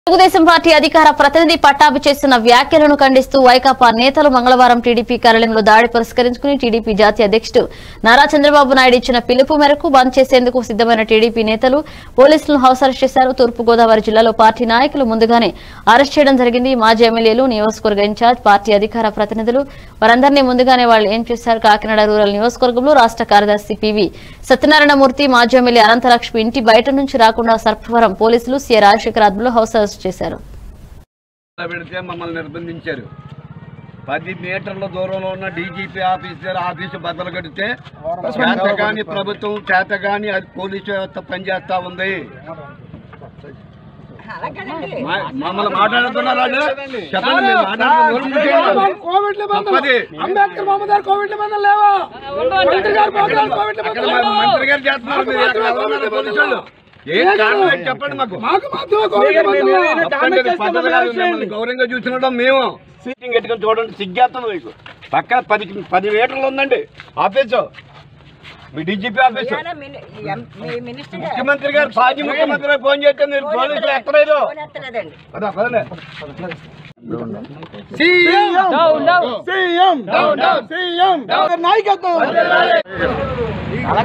Telugu Desam party అధికార ప్రతినిధి పట్టాభి చేస్తున్న వ్యాఖ్యలను ఖండిస్తూ వైకాపా నేతలు మంగళవారం టీడీపీ కార్యాలయంలో దాడి పురస్కరించుకుని టీడీపీ జాతీయ అధ్యక్షుడు నారా చంద్రబాబు నాయుడు ఇచ్చిన పిలుపు మేరకు బంద్ చేసేందుకు సిద్దమైన టీడీపీ నేతలు పోలీసులను హౌస్ అరెస్ట్ చేశారు తూర్పు గోదావరి జిల్లాలో పార్టీ నాయకులు ముందుగానే అరెస్ట్ చేయడం జరిగింది మాజీ ఎమ్మెల్యేలు నియోజకవర్గ ఇన్ఛార్జ్ పార్టీ అధికార ప్రతినిధులు వారందరినీ ముందుగానే వాళ్ళు ఏం చేశారు కాకినాడ రూరల్ నియోజకవర్గంలో రాష్ట్ర కార్యదర్శి పివి సత్యనారాయణమూర్తి మాజీ ఎమ్మెల్యే అనంతలక్ష్మి ఇంటి బయట నుంచి రాకుండా సర్పవరం పోలీసులు సీఏ రాజశేఖర్ ఆధ్వర్యంలో హౌస్ అరెస్ట్ చేశారు పెడితే మమ్మల్ని నిర్బంధించారు పది మీటర్ల దూరంలో ఉన్న డీజీపీ ఆఫీస్ దగ్గర ఆఫీసు బద్దలు కడితే చేతగాని ప్రభుత్వం చేతగాని అది పోలీసు వ్యవస్థ పనిచేస్తా ఉంది మా- మమ్మల్ని మాట్లాడుతున్నారు వాళ్ళు చెప్పండి మీరు మాట్లాడుతున్నారు. కోవిడ్ నిబంధనలు తప్పది. అంబేద్కర్ మహమ్మద్ గారు కోవిడ్ నిబంధనలు లేవా మంత్రి గారు పోతున్నారు కోవిడ్ అక్కడ నిబంధనలు మా లేవా? మంత్రి గారు చేస్తున్నారు మీరు ఎక్కడ ఉన్నారు పోలీసు వాళ్ళు? ఏం కారణం ఏంటి చెప్పండి మాకు మాకు మాత్రమే కోవిడ్ నిబంధనలు తప్పండి, అది పద్ధతి కాదు. మిమ్మల్ని గౌరవంగా చూసినడం మేము సీటింగ్ పెట్టుకొని చూడండి సిగ్గేస్తాను మీకు పక్కన పది పది మీటర్లు ఉందండి ఆఫీసు మీ డీజీపీ ఆఫీసు ముఖ్యమంత్రి గారు మాజీ ముఖ్యమంత్రి గారు ఫోన్ చేస్తే మీరు పోలీసులు ఎక్కలేదు పద, పదండి. సీఎం సీఎం సీఎం నాయకత్వం